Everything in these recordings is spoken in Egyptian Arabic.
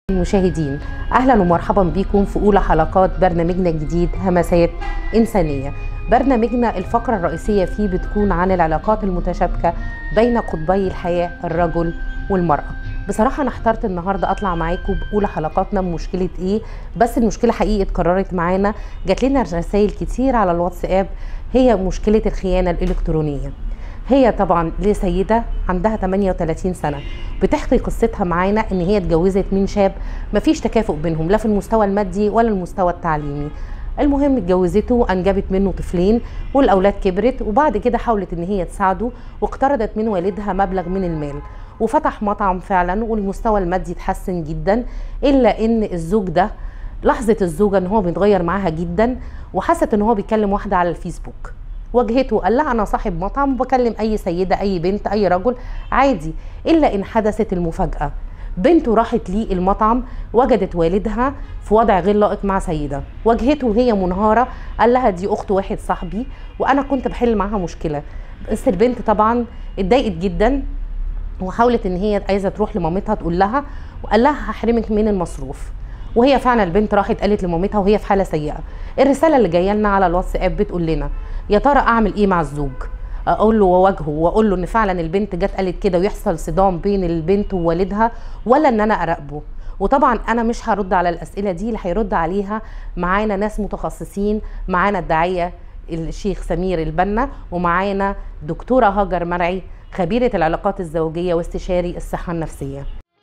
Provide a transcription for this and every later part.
المشاهدين اهلا ومرحبا بكم في اولى حلقات برنامجنا الجديد همسات انسانيه برنامجنا الفقره الرئيسيه فيه بتكون عن العلاقات المتشابكه بين قطبي الحياه الرجل والمراه بصراحه انا احترت النهارده اطلع معاكم باولى حلقاتنا بمشكله ايه بس المشكله حقيقي اتكررت معانا جات لنا رسائل كتير على الواتساب هي مشكله الخيانه الالكترونيه هي طبعا لسيده عندها 38 سنه بتحكي قصتها معانا ان هي اتجوزت من شاب مفيش تكافؤ بينهم لا في المستوى المادي ولا المستوى التعليمي المهم اتجوزته وانجبت منه طفلين والاولاد كبرت وبعد كده حاولت ان هي تساعده واقترضت من والدها مبلغ من المال وفتح مطعم فعلا والمستوى المادي اتحسن جدا الا ان الزوج ده لحظه الزوجه ان هو بيتغير معاها جدا وحست ان هو بيكلم واحده على الفيسبوك واجهته قال لها انا صاحب مطعم وبكلم اي سيده اي بنت اي رجل عادي الا ان حدثت المفاجاه بنته راحت ليه المطعم وجدت والدها في وضع غير لائق مع سيده واجهته وهي منهاره قال لها دي اخت واحد صاحبي وانا كنت بحل معاها مشكله بس البنت طبعا اتضايقت جدا وحاولت ان هي عايزه تروح لمامتها تقول لها وقال لها هحرمك من المصروف وهي فعلا البنت راحت قالت لمامتها وهي في حاله سيئه الرساله اللي جايه لنا على الواتساب بتقول لنا يا ترى اعمل ايه مع الزوج اقول له واواجهه واقول له ان فعلا البنت جت قالت كده ويحصل صدام بين البنت ووالدها ولا ان انا اراقبه وطبعا انا مش هرد على الاسئله دي اللي هيرد عليها معانا ناس متخصصين معانا الداعيه الشيخ سمير البنا ومعانا دكتوره هاجر مرعي خبيره العلاقات الزوجيه واستشاري الصحه النفسيه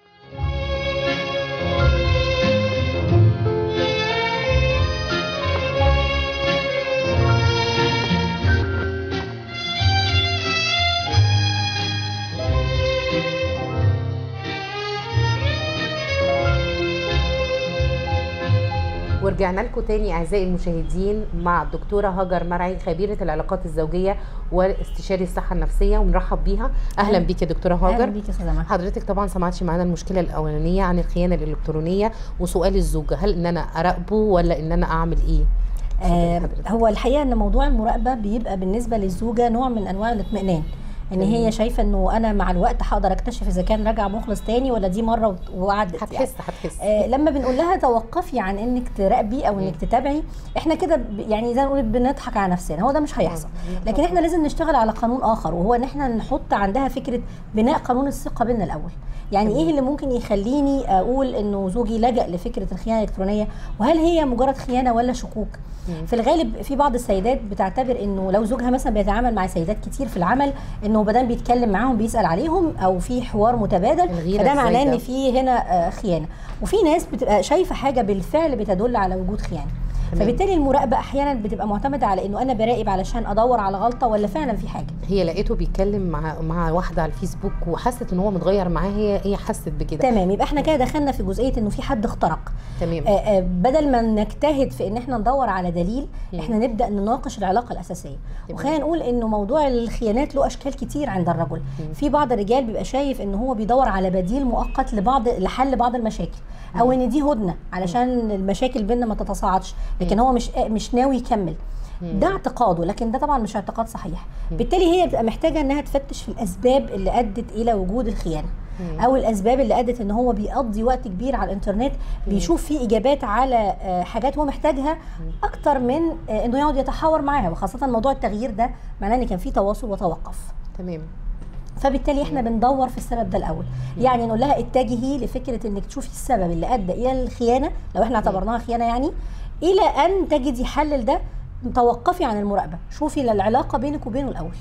ورجعنا لكم تاني اعزائي المشاهدين مع الدكتوره هاجر مرعي خبيره العلاقات الزوجيه واستشاري الصحه النفسيه ونرحب بيها اهلا بيك يا دكتوره هاجر اهلا بيك يا استاذه مرحبا حضرتك طبعا سمعتي معانا المشكله الاولانيه عن الخيانه الالكترونيه وسؤال الزوجه هل ان انا اراقبه ولا ان انا اعمل ايه آه هو الحقيقه ان موضوع المراقبه بيبقى بالنسبه للزوجه نوع من انواع الاطمئنان ان هي شايفه انه انا مع الوقت هقدر اكتشف اذا كان رجع مخلص تاني ولا دي مره وعدت هتحس يعني. هتحس آه لما بنقول لها توقفي عن انك تراقبي او انك تتابعي احنا كده ب- يعني زي ما نقول بنضحك على نفسنا هو ده مش هيحصل لكن احنا لازم نشتغل على قانون اخر وهو ان احنا نحط عندها فكره بناء قانون الثقه بيننا الاول يعني ايه اللي ممكن يخليني اقول انه زوجي لجأ لفكره الخيانه الالكترونيه وهل هي مجرد خيانه ولا شكوك في الغالب في بعض السيدات بتعتبر انه لو زوجها مثلا بيتعامل مع سيدات كتير في العمل انه بدل بيتكلم معاهم بيسال عليهم او في حوار متبادل الغيرة فده معناه الزايدة. ان في هنا آه، خيانه وفي ناس بتبقى شايفه حاجه بالفعل بتدل على وجود خيانه تمام. فبالتالي المراقبه احيانا بتبقى معتمده على انه انا براقب علشان ادور على غلطه ولا فعلا في حاجه هي لقيته بيتكلم مع مع واحده على الفيسبوك وحست ان هو متغير معاها هي هي حست بكده تمام يبقى احنا كده دخلنا في جزئيه انه في حد اخترق تمام آه، آه، بدل ما نجتهد في ان احنا ندور على دليل احنا نبدا نناقش العلاقه الاساسيه تمام. وخلينا نقول انه موضوع الخيانات له اشكال كتير عند الرجل في بعض الرجال بيبقى شايف ان هو بيدور على بديل مؤقت لبعض لحل بعض المشاكل او ان دي هدنه علشان المشاكل بيننا ما تتصاعدش لكن هو مش مش ناوي يكمل ده اعتقاده لكن ده طبعا مش اعتقاد صحيح بالتالي هي بتبقى محتاجه انها تفتش في الاسباب اللي ادت الى وجود الخيانه او الاسباب اللي ادت ان هو بيقضي وقت كبير على الانترنت بيشوف فيه اجابات على آه، حاجات هو محتاجها اكتر من آه، انه يقعد يتحاور معاها وخاصه موضوع التغيير ده معناه ان كان في تواصل وتوقف تمام فبالتالي احنا بندور في السبب ده الاول يعني نقول لها اتجهي لفكره انك تشوفي السبب اللي ادى الى الخيانه لو احنا اعتبرناها خيانه يعني الى ان تجدي حل لده توقفي عن المراقبه شوفي العلاقه بينك وبينه الاول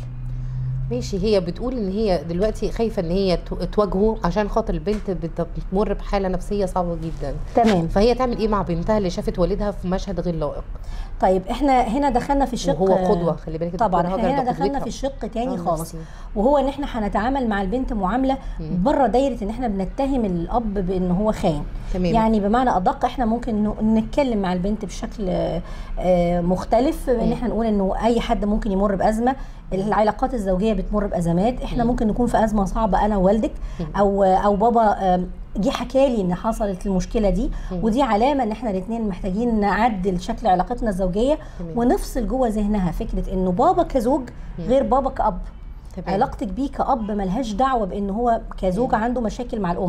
ماشي هي بتقول ان هي دلوقتي خايفه ان هي تو- تواجهه عشان خاطر البنت بت- بتمر بحاله نفسيه صعبه جدا تمام فهي تعمل ايه مع بنتها اللي شافت والدها في مشهد غير لائق طيب احنا هنا دخلنا في الشق وهو قدوه خلي بالك طبعا الدكتورة احنا هاجر هنا ده دخلنا قدوتها. في الشق تاني آه، خالص نفسي. وهو ان احنا هنتعامل مع البنت معامله بره دايره ان احنا بنتهم الاب بان هو خاين تمام. يعني بمعنى ادق احنا ممكن ن- نتكلم مع البنت بشكل آه، آه، مختلف ان احنا نقول انه اي حد ممكن يمر بازمه العلاقات الزوجيه بتمر بازمات احنا ممكن نكون في ازمه صعبه انا ووالدك او او بابا آم، جه حكى لي ان حصلت المشكله دي ودي علامه ان احنا الاثنين محتاجين نعدل شكل علاقتنا الزوجيه تمام. ونفصل جوه ذهنها فكره انه بابا كزوج غير بابا كاب تمام. علاقتك بيه كاب ملهاش دعوه بان هو كزوج عنده مشاكل مع الام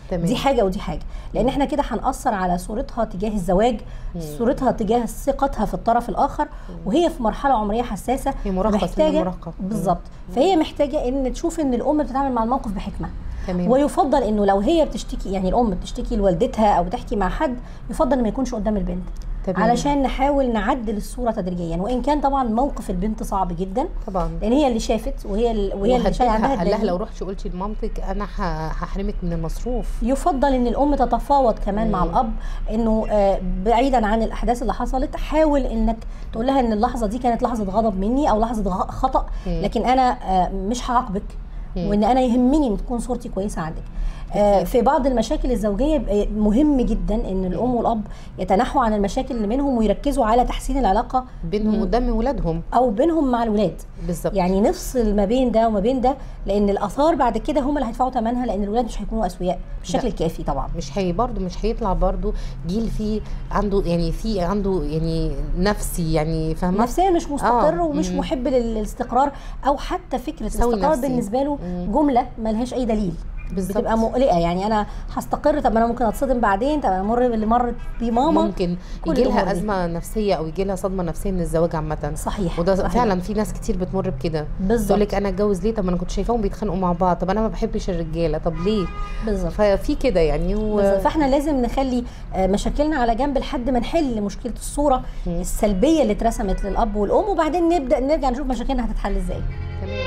تمام. دي حاجه ودي حاجه لان احنا كده هنأثر على صورتها تجاه الزواج صورتها تجاه ثقتها في الطرف الاخر وهي في مرحله عمريه حساسه هي مراهقة، سن محتاجه المراهقة. بالظبط فهي محتاجه ان تشوف ان الام بتتعامل مع الموقف بحكمه تمام. ويفضل انه لو هي بتشتكي يعني الام بتشتكي لوالدتها او بتحكي مع حد يفضل إن ما يكونش قدام البنت تمام. علشان نحاول نعدل الصوره تدريجيا وان كان طبعا موقف البنت صعب جدا طبعا لان هي اللي شافت وهي ال- وهي اللي شايفه عندها وهددها قال لها الدليل. لو رحتي قلتي لمامتك انا ه- هحرمك من المصروف يفضل ان الام تتفاوض كمان مع الاب انه آه، بعيدا عن الاحداث اللي حصلت حاول انك تقول لها ان اللحظه دي كانت لحظه غضب مني او لحظه غ- خطا لكن انا آه، مش هعاقبك وان انا يهمني ان تكون صورتي كويسه عندك آه، في بعض المشاكل الزوجيه بيبقى مهم جدا ان الام والاب يتنحوا عن المشاكل اللي منهم ويركزوا على تحسين العلاقه بينهم قدام ولادهم او بينهم مع الولاد بالظبط يعني نفصل ما بين ده وما بين ده لان الاثار بعد كده هم اللي هيدفعوا ثمنها لان الولاد مش هيكونوا اسوياء بالشكل لا. الكافي طبعا مش هي برضه مش هيطلع برضه جيل فيه عنده يعني في عنده يعني نفسي يعني فاهمه نفسيا مش مستقر آه، ومش مم. محب للاستقرار او حتى فكره سوي الاستقرار نفسي. بالنسبه له مم. جمله ملهاش اي دليل بالظبط. بتبقى مقلقه يعني انا هستقر طب انا ممكن اتصدم بعدين طب انا امر باللي مرت بيه ماما ممكن كل يجي الأمور لها دي. ازمه نفسيه او يجي لها صدمه نفسيه من الزواج عامه صحيح وده صحيح. فعلا في ناس كتير بتمر بكده بالظبط. تقول لك انا اتجوز ليه طب ما انا كنت شايفاهم بيتخانقوا مع بعض طب انا ما بحبش الرجاله طب ليه بالظبط ففي كده يعني و... بالظبط. فاحنا لازم نخلي آه، مشاكلنا على جنب لحد ما نحل مشكله الصوره السلبيه اللي اترسمت للاب والام وبعدين نبدا نرجع نشوف مشاكلنا هتتحل ازاي تمام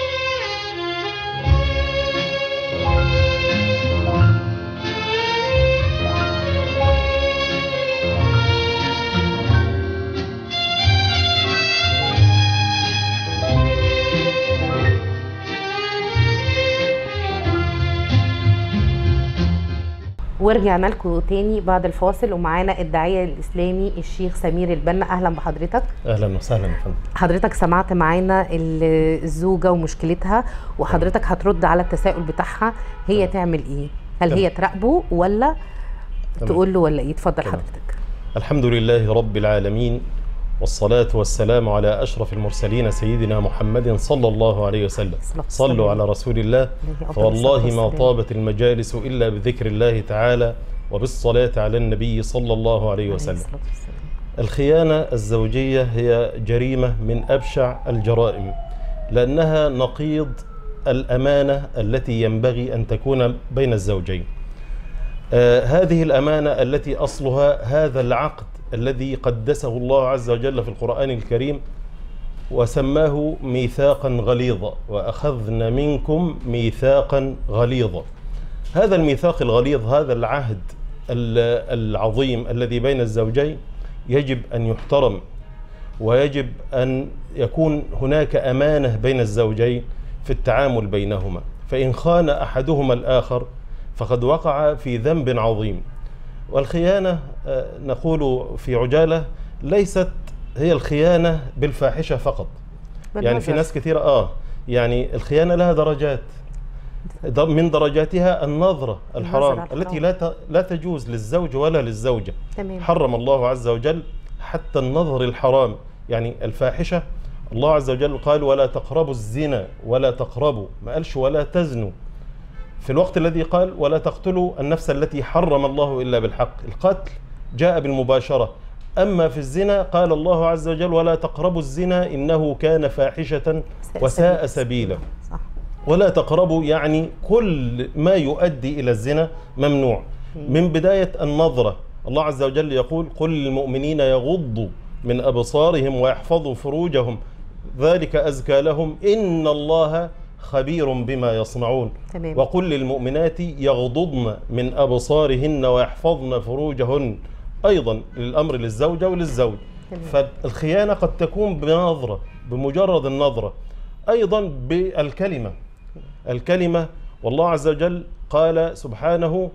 ورجعنا لكم تاني بعد الفاصل ومعانا الداعيه الاسلامي الشيخ سمير البنا اهلا بحضرتك اهلا وسهلا يا فندم حضرتك سمعت معانا ال- الزوجه ومشكلتها وحضرتك هترد على التساؤل بتاعها هي تعمل ايه هل تمام. هي تراقبه ولا تمام. تقول له ولا ايه اتفضل تمام. حضرتك الحمد لله رب العالمين والصلاة والسلام على أشرف المرسلين سيدنا محمد صلى الله عليه وسلم الصلاة والسلام. صلوا على رسول الله عليه أفضل فوالله الصلاة ما والسلام. طابت المجالس إلا بذكر الله تعالى وبالصلاة على النبي صلى الله عليه عليه وسلم الصلاة والسلام. الخيانة الزوجية هي جريمة من أبشع الجرائم لأنها نقيض الأمانة التي ينبغي أن تكون بين الزوجين آه هذه الأمانة التي أصلها هذا العقد الذي قدسه الله عز وجل في القرآن الكريم وسماه ميثاقا غليظا وأخذنا منكم ميثاقا غليظا هذا الميثاق الغليظ هذا العهد ال- العظيم الذي بين الزوجين يجب أن يحترم ويجب أن يكون هناك أمانة بين الزوجين في التعامل بينهما فإن خان أحدهما الآخر فقد وقع في ذنب عظيم والخيانة آه، نقول في عجالة ليست هي الخيانة بالفاحشة فقط يعني في بالنظر. ناس كثيرة آه يعني الخيانة لها درجات د- من درجاتها النظرة الحرام الحرام. التي لا ت- لا تجوز للزوج ولا للزوجة تمام حرم الله عز وجل حتى النظر الحرام يعني الفاحشة الله عز وجل قال ولا تقربوا الزنا ولا تقربوا ما قالش ولا تزنوا في الوقت الذي قال ولا تقتلوا النفس التي حرم الله إلا بالحق القتل جاء بالمباشرة أما في الزنا قال الله عز وجل ولا تقربوا الزنا إنه كان فاحشة وساء سبيلا صح ولا تقربوا يعني كل ما يؤدي إلى الزنا ممنوع من بداية النظرة الله عز وجل يقول قل للمؤمنين يغضوا من أبصارهم ويحفظوا فروجهم ذلك أزكى لهم إن الله خبير بما يصنعون تمام. وقل للمؤمنات يغضضن من أبصارهن ويحفظن فروجهن أيضا للأمر للزوجة وللزوج تمام. فالخيانة قد تكون بنظرة بمجرد النظرة أيضا بالكلمة الكلمة والله عز وجل قال سبحانه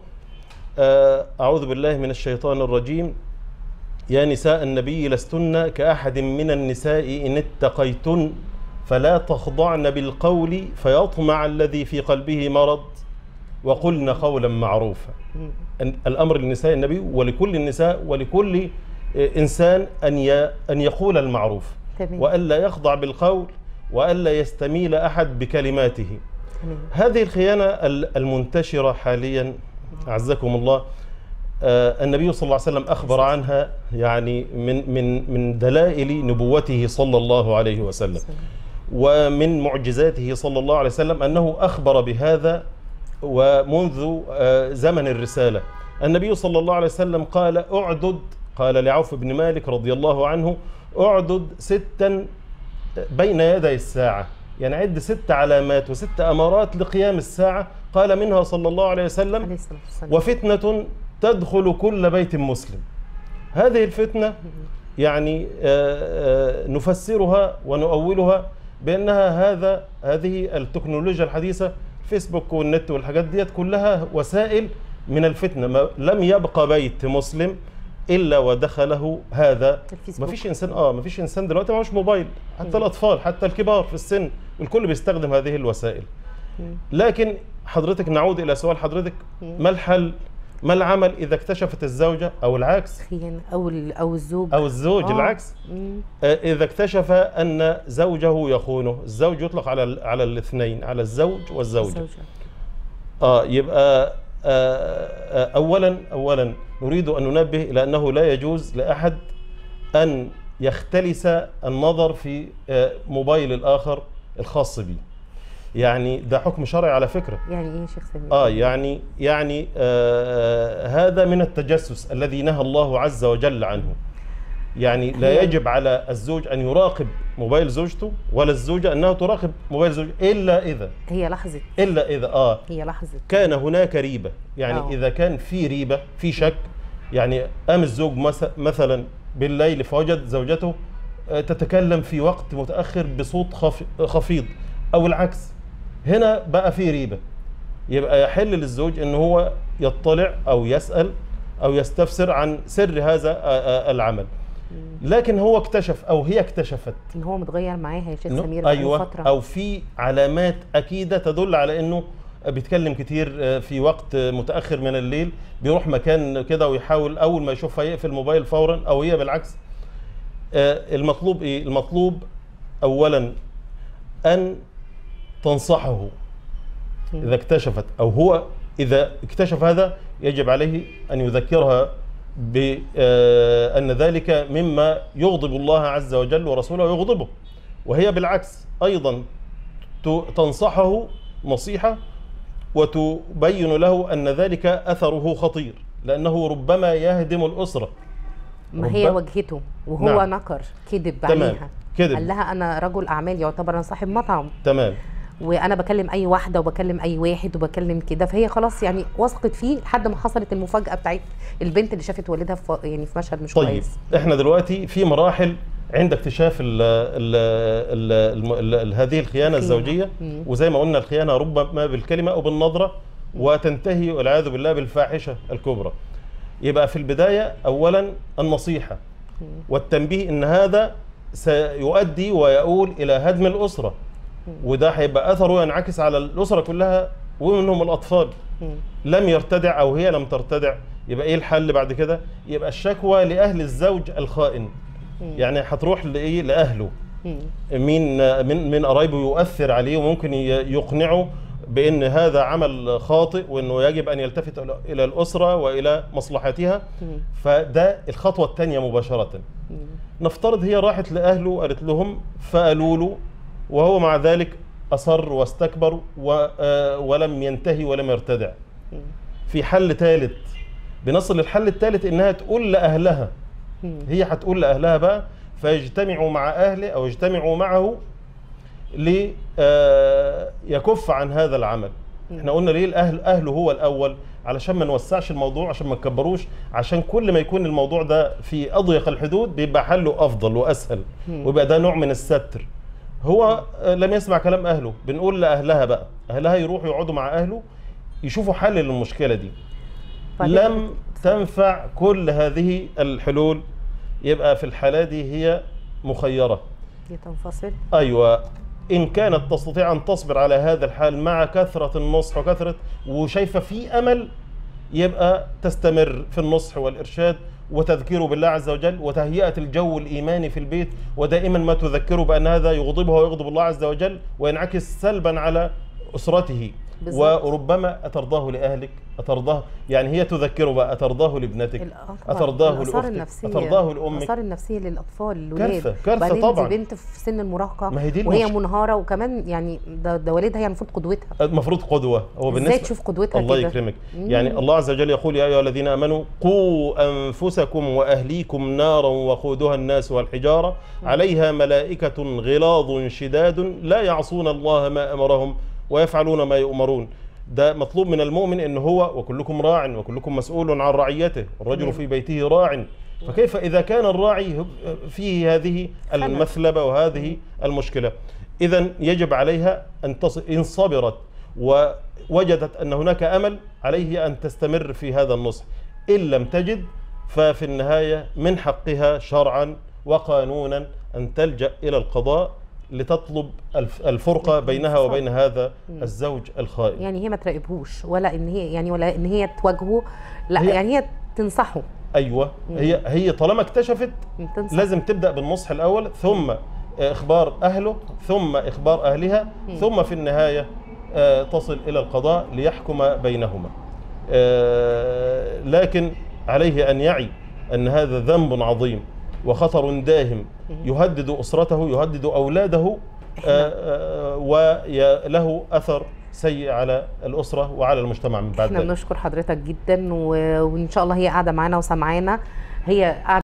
آه، أعوذ بالله من الشيطان الرجيم يا نساء النبي لستن كأحد من النساء إن اتقيتن فلا تخضعن بالقول فيطمع الذي في قلبه مرض وقلن قولا معروفا أن- الأمر للنساء النبي ولكل النساء ولكل آه، إنسان أن ي- أن يقول المعروف تمام. وألا يخضع بالقول وألا يستميل أحد بكلماته تمام هذه الخيانة ال- المنتشرة حاليا أعزكم الله آه، النبي صلى الله عليه وسلم أخبر عنها يعني من من من دلائل نبوته صلى الله عليه وسلم ومن معجزاته صلى الله عليه وسلم أنه أخبر بهذا ومنذ آه، زمن الرسالة النبي صلى الله عليه وسلم قال أعدد قال لعوف بن مالك رضي الله عنه أعدد ستا بين يدي الساعة يعني عد ست علامات وست أمارات لقيام الساعة قال منها صلى الله عليه وسلم عليه الصلاة والسلام وفتنة تدخل كل بيت مسلم هذه الفتنة يعني آه، آه، نفسرها ونؤولها بأنها هذا هذه التكنولوجيا الحديثة فيسبوك والنت والحاجات ديت كلها وسائل من الفتنة ما لم يبقى بيت مسلم إلا ودخله هذا الفيسبوك. ما فيش إنسان آه ما فيش إنسان دلوقتي معهوش موبايل حتى الأطفال حتى الكبار في السن الكل بيستخدم هذه الوسائل لكن حضرتك نعود إلى سؤال حضرتك ما الحل ما العمل إذا اكتشفت الزوجة أو العكس خيانة أو ال- أو الزوج أو الزوج آه. العكس مم. آه، إذا اكتشف أن زوجه يخونه الزوج يطلق على ال- على الاثنين على الزوج والزوجة الزوجة. آه يبقى آه آه أولا أولا نريد أن ننبه إلى أنه لا يجوز لأحد أن يختلس النظر في آه موبايل الآخر الخاص به يعني ده حكم شرعي على فكرة يعني إيه يا شيخ سمير؟ اه يعني يعني آه هذا من التجسس الذي نهى الله عز وجل عنه يعني لا هي- يجب على الزوج ان يراقب موبايل زوجته ولا الزوجه انها تراقب موبايل زوجها الا اذا هي لحظة الا اذا اه هي لحظة كان هناك ريبه يعني آه. اذا كان في ريبه في شك يعني قام الزوج مس- مثلا بالليل فوجد زوجته آه، تتكلم في وقت متاخر بصوت خف- خفيض او العكس هنا بقى في ريبه يبقى يحل للزوج ان هو يطلع او يسال او يستفسر عن سر هذا آه، آه، العمل لكن هو اكتشف او هي اكتشفت إن هو متغير معاها يا شيخ إنه- سمير بقاله ايوه فترة او في علامات اكيده تدل على انه بيتكلم كتير آه، في وقت آه، متاخر من الليل بيروح مكان كده ويحاول اول ما يشوفها يقفل الموبايل فورا او هي بالعكس آه، المطلوب ايه المطلوب اولا ان تنصحه اذا اكتشفت او هو اذا اكتشف هذا يجب عليه ان يذكرها بان ذلك مما يغضب الله عز وجل ورسوله ويغضبه وهي بالعكس ايضا ت- تنصحه نصيحه وتبين له ان ذلك اثره خطير لانه ربما يهدم الاسره ما هي ربما- واجهته وهو نعم. نكر كذب تمام عليها كذب. قال لها انا رجل اعمال يعتبر انا صاحب مطعم تمام وانا بكلم اي واحده وبكلم اي واحد وبكلم كده فهي خلاص يعني وثقت فيه لحد ما حصلت المفاجاه بتاعت البنت اللي شافت والدها في يعني في مشهد مش طيب كويس احنا دلوقتي في مراحل عند اكتشاف ال ال ال ال ال ال هذه الخيانه الزوجيه مم. وزي ما قلنا الخيانه ربما بالكلمه او بالنظره وتنتهي والعياذ بالله بالفاحشه الكبرى يبقى في البدايه اولا النصيحه والتنبيه ان هذا سيؤدي ويؤول الى هدم الاسره وده هيبقى اثره ينعكس على الاسره كلها ومنهم الاطفال مم. لم يرتدع او هي لم ترتدع يبقى ايه الحل بعد كده يبقى الشكوى لاهل الزوج الخائن يعني هتروح لايه لاهله مم. مين من من قرايبه يؤثر عليه وممكن ي- يقنعه بان هذا عمل خاطئ وانه يجب ان يلتفت إلى- الى الاسره والى مصلحتها مم. فده الخطوه الثانيه مباشره مم. نفترض هي راحت لاهله قالت لهم فقالوا له وهو مع ذلك اصر واستكبر و- آه، ولم ينتهي ولم يرتدع مم. في حل ثالث بنصل للحل الثالث انها تقول لاهلها مم. هي هتقول لاهلها بقى فيجتمعوا مع اهله او يجتمعوا معه ليكف عن هذا العمل احنا قلنا ليه الاهل اهله هو الاول علشان ما نوسعش الموضوع عشان ما نكبروش عشان كل ما يكون الموضوع ده في اضيق الحدود بيبقى حله افضل واسهل مم. ويبقى ده نوع من الستر هو آه، لم يسمع كلام اهله بنقول لاهلها بقى اهلها يروحوا يقعدوا مع اهله يشوفوا حل للمشكله دي بعدين لم تنفع كل هذه الحلول يبقى في الحالة دي هي مخيرة هي تنفصل أيوة إن كانت تستطيع أن تصبر على هذا الحال مع كثرة النصح وكثرة وشايفة في أمل يبقى تستمر في النصح والإرشاد وتذكيره بالله عز وجل وتهيئة الجو الإيماني في البيت ودائما ما تذكره بأن هذا يغضبها ويغضب الله عز وجل وينعكس سلبا على أسرته بالظبط. وربما أترضاه لأهلك أترضاه يعني هي تذكره بقى أترضاه لابنتك الآثار- أترضاه الآثار لأختك النفسية أترضاه لأمك الآثار النفسية للأطفال الولاد كارثة كارثة وبعدين طبعا دي بنت في سن المراهقة ما هي دي وهي المشكلة. منهارة وكمان يعني ده, ده والدها هي المفروض قدوتها المفروض قدوة هو ازاي بالنسبة تشوف قدوتها الله كده يكرمك يعني الله عز وجل يقول يا أيها الذين آمنوا قوا أنفسكم وأهليكم نارا وقودها الناس والحجارة عليها ملائكة غلاظ شداد لا يعصون الله ما أمرهم ويفعلون ما يؤمرون ده مطلوب من المؤمن ان هو وكلكم راع وكلكم مسؤول عن رعيته الرجل تمام. في بيته راع فكيف اذا كان الراعي فيه هذه المثلبه وهذه المشكله اذا يجب عليها ان تصل ان صبرت ووجدت ان هناك امل عليه ان تستمر في هذا النصح ان لم تجد ففي النهايه من حقها شرعا وقانونا ان تلجا الى القضاء لتطلب الف- الفرقه بينها وبين هذا الزوج الخائن يعني هي ما تراقبهوش ولا ان هي يعني ولا ان هي تواجهه لا هي- يعني هي تنصحه ايوه هي هي طالما اكتشفت تنصح لازم تبدا بالنصح الاول ثم اخبار اهله ثم اخبار اهلها ثم في النهايه آه، تصل الى القضاء ليحكم بينهما آه، لكن عليه ان يعي ان هذا ذنب عظيم وخطر داهم يهدد اسرته يهدد اولاده آه، آه، وله اثر سيء على الاسره وعلى المجتمع من بعد احنا ذلك بنشكر حضرتك جدا و... وان شاء الله هي قاعده معانا وسامعانا هي قاعده